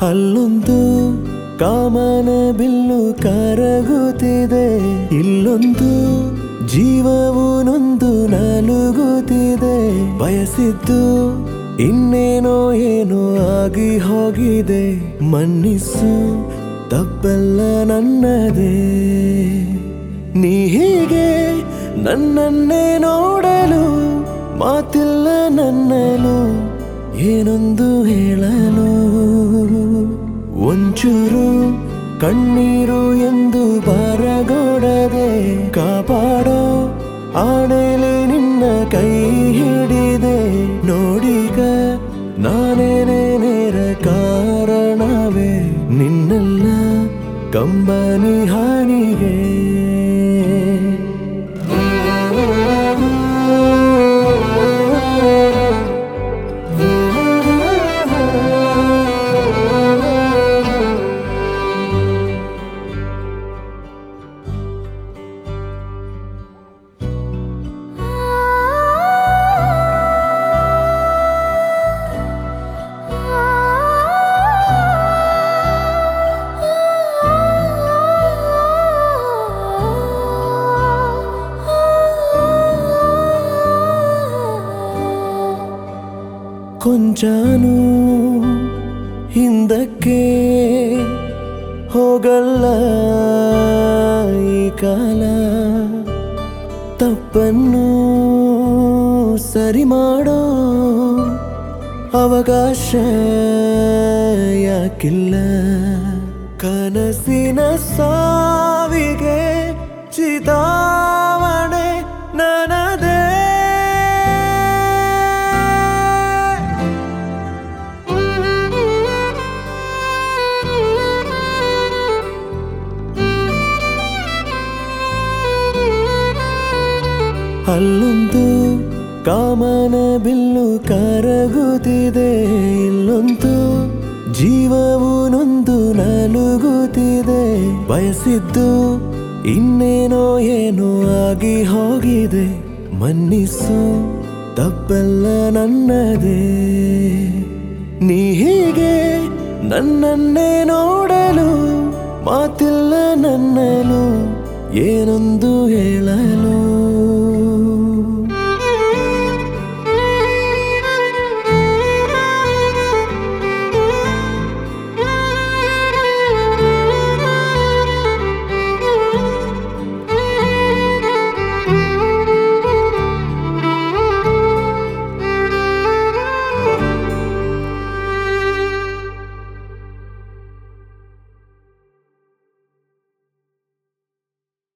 ಅಲ್ಲೊಂದು ಕಾಮನ ಬಿಲ್ಲು ಕರಗುತ್ತಿದೆ ಇಲ್ಲೊಂದು ಜೀವವು ನೊಂದು ನಲುಗುತ್ತಿದೆ ಬಯಸಿದ್ದು ಇನ್ನೇನೋ ಏನೋ ಆಗಿ ಹೋಗಿದೆ ಮನ್ನಿಸು ತಪ್ಪೆಲ್ಲ ನನ್ನದೇ ನೀ ಹೀಗೆ ನನ್ನನ್ನೇ ನೋಡಲು ಮಾತಿಲ್ಲ ನನ್ನಲು ಏನೊಂದು ಹೇಳಲು ಒಂಚೂರು ಕಣ್ಣೀರು ಎಂದು ಬರಗೊಡದೆ ಕಾಪಾಡೋ ಆಣೆಲೆ ನಿನ್ನ ಕೈ ಹಿಡಿದೆ ನೋಡಿಗ ನಾನೇನೇ ನೇರ ಕಾರಣವೇ ನಿನ್ನೆಲ್ಲ ಕಂಬನಿ ಹಾನಿಗೆ ಕೊಂಚಾನು ಹಿಂದಕ್ಕೆ ಹೋಗಲ್ಲ ಈ ಕಾಲ ತಪ್ಪನ್ನು ಸರಿ ಮಾಡೋ ಅವಕಾಶ ಯಾಕಿಲ್ಲ ಕನಸಿನ ಸಾವಿಗೆ ಚಿತಾವಣೆ ನನದೇ ಅಲ್ಲೊಂದು ಕಾಮನ ಬಿಲ್ಲು ಕರಗುತ್ತಿದೆ ಇಲ್ಲೊಂದು ಜೀವವು ನೊಂದು ನಲುಗುತ್ತಿದೆ ಬಯಸಿದ್ದು ಇನ್ನೇನೋ ಏನೋ ಆಗಿ ಹೋಗಿದೆ ಮನ್ನಿಸು ತಪ್ಪೆಲ್ಲ ನನ್ನದೇ ನೀ ಹೀಗೆ ನನ್ನನ್ನೇ ನೋಡಲು ಮಾತಿಲ್ಲ ನನ್ನಲು ಏನೊಂದು ಹೇಳಲು